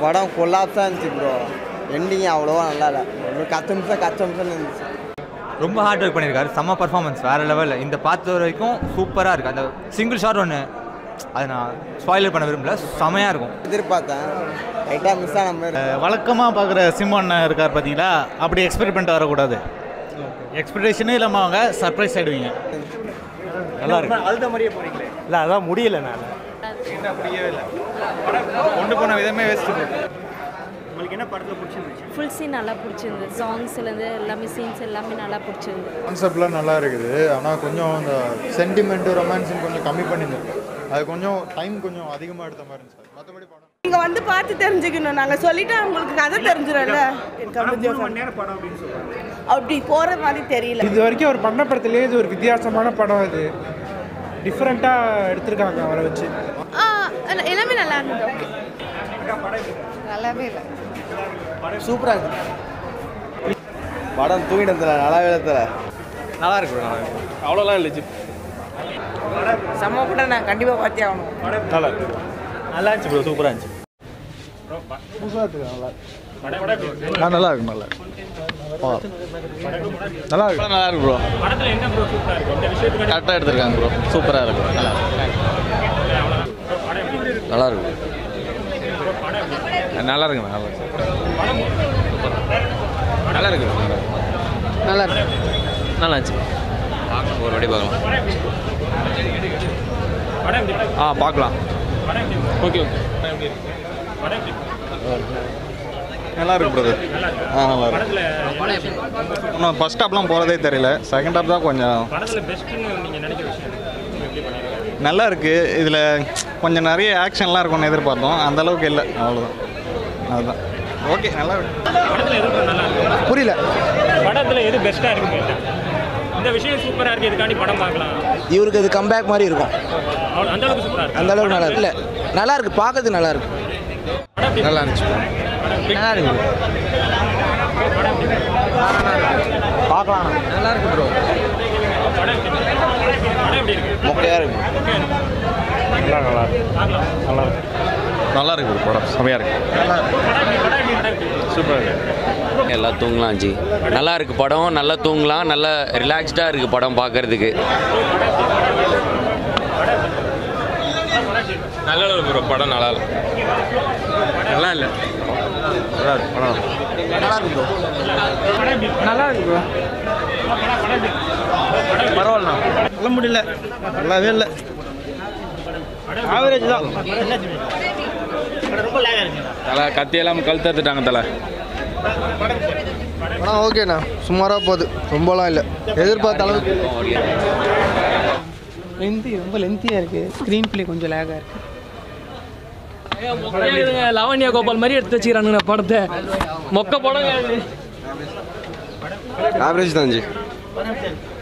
படம் கொல்லாப்ஸாக இருந்துச்சு bro ending அவ்வளோவா நல்லா இல்லை ஒரு கத்து நிமிஷம் கச்ச நிமிஷம் இருந்துச்சு ரொம்ப ஹார்ட் ஒர்க் பண்ணியிருக்காரு செம்ம பர்ஃபார்மன்ஸ் வேறு லெவலில் இந்த பார்த்த வரைக்கும் சூப்பராக இருக்குது அந்த சிங்கிள் ஷாட் ஒன்று அதை நான் ஸ்பாயிலர் பண்ண விரும்பல செமையாக இருக்கும் எதிர்பார்த்தேன் லைட்டாக மிஸ் ஆன மாதிரி வழக்கமாக பார்க்குற சிம்மன் இருக்கார் பார்த்தீங்களா அப்படி எக்ஸ்பெக்ட் பண்ணிட்டு வரக்கூடாது எக்ஸ்பெக்டேஷனே இல்லாமல் அவங்க சர்ப்ரைஸ் ஆகிடுவீங்க நல்லா இருக்கு அழுத மாதிரியே போறீங்களே இல்லை அதான் முடியல நான் கொண்டு போன விதமே வேஸ்ட்டு உங்களுக்கு என்ன படத்தில் பிடிச்சிருந்துச்சு ஃபுல் சீன் நல்லா பிடிச்சிருந்தது சாங்ஸ்லேருந்து எல்லாமே சீன்ஸ் எல்லாமே நல்லா பிடிச்சிருந்தது கான்செப்ட்லாம் நல்லா இருக்குது ஆனால் கொஞ்சம் இந்த சென்டிமெண்ட்டு ரொமான்ஸும் கொஞ்சம் கம்மி பண்ணியிருந்தேன் அது கொஞ்சம் டைம் கொஞ்சம் அதிகமாக எடுத்த மாதிரி இருந்துச்சு மற்றபடி படம் நீங்க வந்து பார்த்து தெரிஞ்சுக்கணும் நாங்க சொல்லிட்டா உங்களுக்கு கதை தெரிஞ்சிடும்ல ஆனால் மூணு மணி நேரம் படம் அப்படின்னு சொல்லுவாங்க அப்படி போற மாதிரி தெரியல இது வரைக்கும் அவர் பண்ண படத்துலேயே இது ஒரு வித்தியாசமான படம் இது டிஃப்ரெண்ட்டாக எடுத்திருக்காங்க அவரை வச்சு எல்லாமே நல்லா இருந்தது ஓகே நல்லாவே இல்லை சூப்பராக இருக்கு படம் தூங்கிட்டதில்ல நல்லாவே இல்லை நல்லா இருக்கு bro, நல்லா இருக்கு அவ்வளோலாம் இல்லை செம்ம படம் நான் கண்டிப்பா பார்த்தே ஆகணும் நல்லா இருக்கு நல்லா இருந்துச்சு ப்ரோ சூப்பராக இருந்துச்சு நல்லா இருக்கு நல்லா நல்லா இருக்கு நல்லா இருக்கு ப்ரோ கரெக்டாக எடுத்திருக்காங்க ப்ரோ சூப்பராக இருக்கு நல்லா இருக்கு நல்லா இருக்கு நல்லா இருக்கு நல்லா இருக்கு நல்லா இருக்கு நல்லா இருந்துச்சு ஒரு வாட்டி பார்க்கலாம் ஆ பார்க்கலாம் ஓகே ஓகே நல்லா இருக்கு பிரதர் ஆ நல்லா இருக்கு இன்னும் ஃபர்ஸ்ட் ஹாப்லாம் போகிறதே தெரியல செகண்ட் ஹாப் தான் கொஞ்சம் நல்லா இருக்கு இதில் கொஞ்சம் நிறைய ஆக்ஷன்லாம் இருக்கும்னு எதிர்பார்த்தோம் அந்த அளவுக்கு இல்லை அவ்வளோதான் அதுதான் ஓகே நல்லா இருக்கு புரியல படத்தில் எது பெஸ்ட்டாக இருக்கு இந்த விஷயம் சூப்பராக இருக்கு இதுக்காண்டி படம் பார்க்கலாம் இவருக்கு அது கம்பேக் மாதிரி இருக்கும் அவ்வளோ அந்த அளவுக்கு சூப்பராக இருக்கு அந்த அளவுக்கு நல்லா இருக்கு இல்லை நல்லா இருக்கு பார்க்கறதுக்கு நல்லா இருக்கு நல்லா இருந்துச்சு நல்லா இருக்கு பார்க்கலாம் நல்லா இருக்கு ப்ரோ படம் எப்படி இருக்கு மொக்கையாக இருக்கு நல்லா நல்லா நல்லா இருக்கு நல்லா இருக்கு படம் செமையாக இருக்கு சூப்பராக இருக்கு எல்லாம் தூங்கலாம் ஜி நல்லா இருக்கு படம் நல்லா தூங்கலாம் நல்லா ரிலாக்ஸ்டாக இருக்கு படம் பார்க்கறதுக்கு நல்லா இருக்கு ப்ரோ படம் நல்லா இல்லை நல்லா இல்லை நல்லா இருக்கு படம் நல்லா இருக்கு ப்ரோ நல்லா இருக்கு ப்ரோ பரவாயில்ல சொல்ல முடியல நல்லாவே இல்லை ஆவரேஜ் தான் தலை கத்தியெல்லாம் கழுத்தத்துட்டாங்க தலை ஆனால் ஓகேண்ணா சுமாராக போகுது ரொம்பலாம் இல்லை எதிர்பார்த்த அளவுக்கு லென்த்தி ரொம்ப லென்த்தியாக இருக்குது ஸ்க்ரீன் ப்ளே கொஞ்சம் லேகாக இருக்குது லவண்யா கோபால் மாதிரி எடுத்து வச்சுக்கிறானுங்க படத்தை மொக்க படம் ஆவரேஜ் தான் ஜி